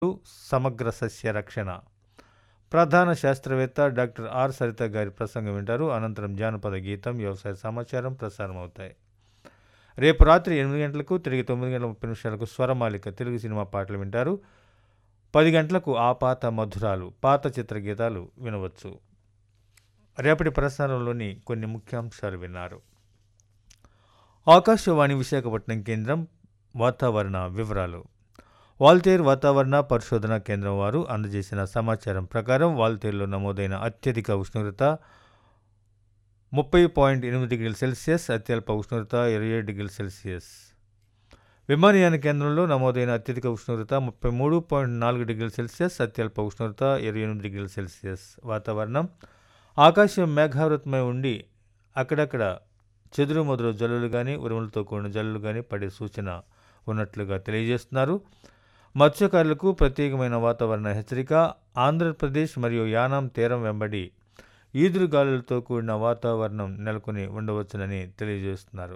సమగ్ర సస్య రక్షణ ప్రధాన శాస్త్రవేత్త డాక్టర్ ఆర్ సరిత గారి ప్రసంగం వింటారు అనంతరం జానపద గీతం వ్యవసాయ సమాచారం ప్రసారం అవుతాయి రేపు రాత్రి ఎనిమిది గంటలకు తిరిగి తొమ్మిది గంటల ముప్పై నిమిషాలకు స్వరమాలిక తెలుగు సినిమా పాటలు వింటారు పది గంటలకు ఆ పాత మధురాలు పాత చిత్రగీతాలు వినవచ్చు రేపటి ప్రసారంలోని కొన్ని ముఖ్యాంశాలు విన్నారు ఆకాశవాణి విశాఖపట్నం కేంద్రం వాతావరణ వివరాలు వాల్తేర్ వాతావరణ పరిశోధన కేంద్రం వారు అందజేసిన సమాచారం ప్రకారం వాల్తేరులో నమోదైన అత్యధిక ఉష్ణోగ్రత ముప్పై పాయింట్ ఎనిమిది డిగ్రీల సెల్సియస్ అత్యల్ప ఉష్ణోగ్రత ఇరవై ఏడు డిగ్రీల సెల్సియస్ విమానయాన కేంద్రంలో నమోదైన అత్యధిక ఉష్ణోగ్రత ముప్పై మూడు పాయింట్ నాలుగు డిగ్రీల సెల్సియస్ అత్యల్ప ఉష్ణోగ్రత ఇరవై ఎనిమిది డిగ్రీల సెల్సియస్ వాతావరణం ఆకాశం మేఘావృతమై ఉండి అక్కడక్కడ చెదురు మొదలు జల్లులు కానీ ఉరుములతో కూడిన జల్లులు కానీ పడే సూచన ఉన్నట్లుగా తెలియజేస్తున్నారు మత్స్యకారులకు ప్రత్యేకమైన వాతావరణ హెచ్చరిక ఆంధ్రప్రదేశ్ మరియు యానాం తీరం వెంబడి ఈదురు గాలులతో కూడిన వాతావరణం నెలకొని ఉండవచ్చునని తెలియజేస్తున్నారు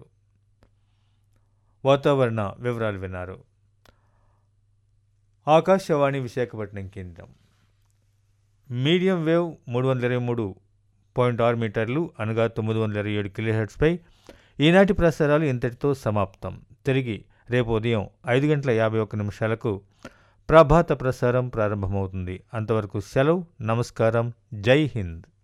వాతావరణ వివరాలు విన్నారు ఆకాశవాణి విశాఖపట్నం కేంద్రం మీడియం వేవ్ మూడు వందల ఇరవై మూడు పాయింట్ ఆరు మీటర్లు అనగా తొమ్మిది వందల ఇరవై ఏడు కిలోహెర్ట్స్పై ఈనాటి ప్రసారాలు ఇంతటితో సమాప్తం తిరిగి రేపు ఉదయం ఐదు గంటల యాభై ఒక్క నిమిషాలకు ప్రభాత ప్రసారం ప్రారంభమవుతుంది అంతవరకు సెలవు నమస్కారం జై హింద్